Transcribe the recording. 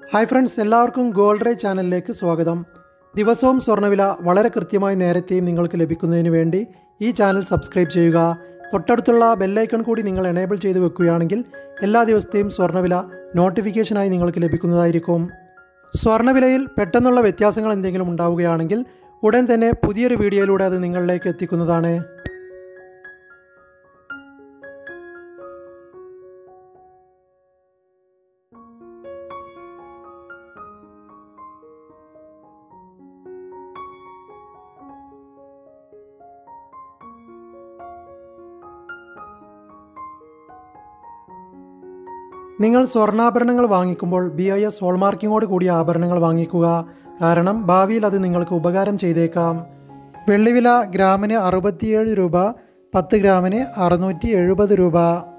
hi friends എല്ലാവർക്കും gold ray ചാനലിലേക്ക് സ്വാഗതം ദിവസവും സ്വർണ്ണവില വളരെ കൃത്യമായി നേരത്തെയും നിങ്ങൾക്ക് ലഭിക്കുന്നതിന് വേണ്ടി ഈ ചാനൽ സബ്സ്ക്രൈബ് ചെയ്യുക തൊട്ടടുത്തുള്ള ബെല്ലൈക്കൺ കൂടി നിങ്ങൾ എനേബിൾ ചെയ്ത് വെക്കുകയാണെങ്കിൽ എല്ലാ ദിവസത്തെയും സ്വർണ്ണവില നോട്ടിഫിക്കേഷനായി നിങ്ങൾക്ക് ലഭിക്കുന്നതായിരിക്കും സ്വർണ്ണവിലയിൽ പെട്ടെന്നുള്ള വ്യത്യാസങ്ങൾ എന്തെങ്കിലും ഉണ്ടാവുകയാണെങ്കിൽ ഉടൻ തന്നെ പുതിയൊരു വീഡിയോയിലൂടെ അത് നിങ്ങളിലേക്ക് എത്തിക്കുന്നതാണ് നിങ്ങൾ സ്വർണ്ണാഭരണങ്ങൾ വാങ്ങിക്കുമ്പോൾ ബി ഐ എസ് ഹോൾമാർക്കിങ്ങോട് കൂടിയ ആഭരണങ്ങൾ വാങ്ങിക്കുക കാരണം ഭാവിയിൽ അത് നിങ്ങൾക്ക് ഉപകാരം ചെയ്തേക്കാം വെള്ളിവില ഗ്രാമിന് അറുപത്തിയേഴ് രൂപ പത്ത് ഗ്രാമിന് അറുന്നൂറ്റി എഴുപത് രൂപ